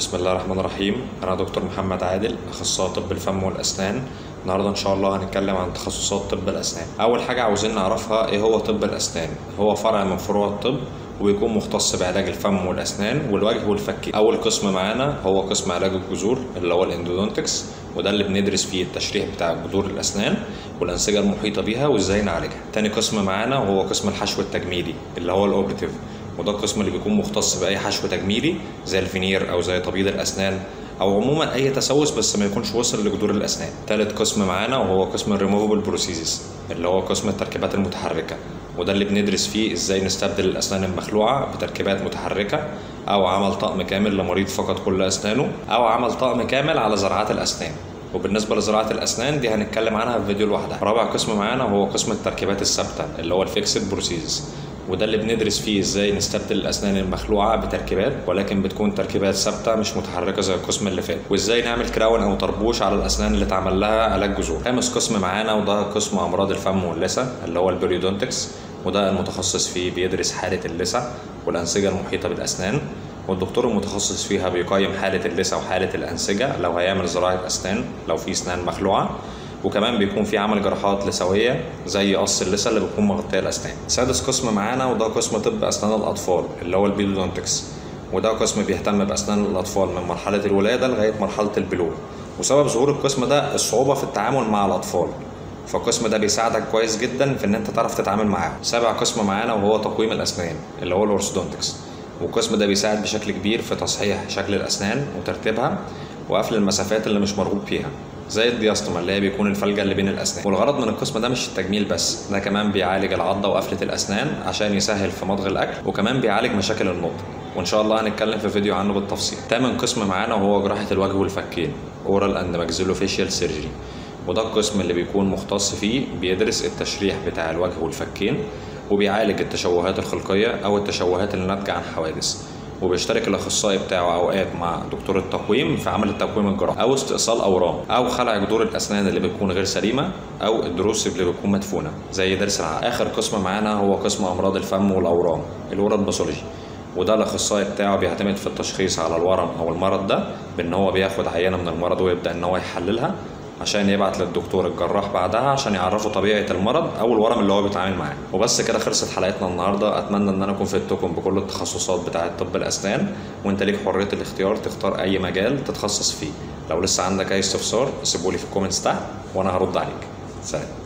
بسم الله الرحمن الرحيم انا دكتور محمد عادل اخصائي طب الفم والاسنان النهارده ان شاء الله هنتكلم عن تخصصات طب الاسنان اول حاجه عاوزين نعرفها ايه هو طب الاسنان هو فرع من فروع الطب ويكون مختص بعلاج الفم والاسنان والوجه والفك اول قسم معانا هو قسم علاج الجذور اللي هو الاندودونتكس وده اللي بندرس فيه التشريح بتاع جذور الاسنان والانسجه المحيطه بيها وازاي نعالجها تاني قسم معانا وهو قسم الحشو التجميلي اللي هو الاوبرتيف وده القسم اللي بيكون مختص باي حشو تجميلي زي الفينير او زي تبييض الاسنان او عموما اي تسوس بس ما يكونش وصل لجذور الاسنان تالت قسم معانا وهو قسم الريموفبل بروسيسز اللي هو قسم التركيبات المتحركه وده اللي بندرس فيه ازاي نستبدل الاسنان المخلوعه بتركيبات متحركه او عمل طقم كامل لمريض فقد كل اسنانه او عمل طقم كامل على زراعات الاسنان وبالنسبه لزراعه الاسنان دي هنتكلم عنها في فيديو لوحدها رابع قسم معانا هو قسم التركيبات الثابته اللي هو الفيكسد بروسيسز وده اللي بندرس فيه ازاي نستبدل الاسنان المخلوعه بتركيبات ولكن بتكون تركيبات ثابته مش متحركه زي القسم اللي فات وازاي نعمل كراون او طربوش على الاسنان اللي اتعمل لها علاج جذور خامس قسم معانا وده قسم امراض الفم واللثه اللي هو البريودونتكس وده المتخصص فيه بيدرس حاله اللثه والانسجه المحيطه بالاسنان والدكتور المتخصص فيها بيقيم حاله اللثه وحاله الانسجه لو هيعمل زراعه اسنان لو في اسنان مخلوعه وكمان بيكون في عمل جراحات لثويه زي قص اللثه اللي بتكون مغطيه الاسنان سادس قسم معانا وده قسم طب اسنان الاطفال اللي هو البيدودونتكس وده قسم بيهتم باسنان الاطفال من مرحله الولاده لغايه مرحله البلوغ وسبب ظهور القسم ده الصعوبه في التعامل مع الاطفال فالقسم ده بيساعدك كويس جدا في ان انت تعرف تتعامل معاهم سابع قسم معانا وهو تقويم الاسنان اللي هو الاورثودونتكس والقسم ده بيساعد بشكل كبير في تصحيح شكل الاسنان وترتيبها وقفل المسافات اللي مش مرغوب فيها زي الدياستوما اللي هي بيكون الفلجه اللي بين الاسنان والغرض من القسم ده مش التجميل بس ده كمان بيعالج العضه وقفله الاسنان عشان يسهل في مضغ الاكل وكمان بيعالج مشاكل النطق وان شاء الله هنتكلم في فيديو عنه بالتفصيل تامن قسم معانا وهو جراحه الوجه والفكين اورال اند ماكسيلوفيشيال سيرجري وده القسم اللي بيكون مختص فيه بيدرس التشريح بتاع الوجه والفكين وبيعالج التشوهات الخلقيه او التشوهات اللي ناتجه عن حوادث وبيشترك الاخصائي بتاعه اوقات مع دكتور التقويم في عمل التقويم الجراحي او استئصال اورام او خلع جذور الاسنان اللي بتكون غير سليمه او الضروس اللي بتكون مدفونه زي ضرس العقل اخر قسم معانا هو قسم امراض الفم والاورام الاورال باثولوجي وده الاخصائي بتاعه بيعتمد في التشخيص على الورم او المرض ده بان هو بياخد عينه من المرض ويبدا ان هو يحللها عشان يبعت للدكتور الجراح بعدها عشان يعرفه طبيعه المرض او الورم اللي هو بيتعامل معاه وبس كده خلصت حلقتنا النهارده اتمنى ان انا اكون فدتكم بكل التخصصات بتاعه طب الاسنان وانت ليك حريه الاختيار تختار اي مجال تتخصص فيه لو لسه عندك اي استفسار سيبولي في الكومنتس تحت وانا هرد عليك سلام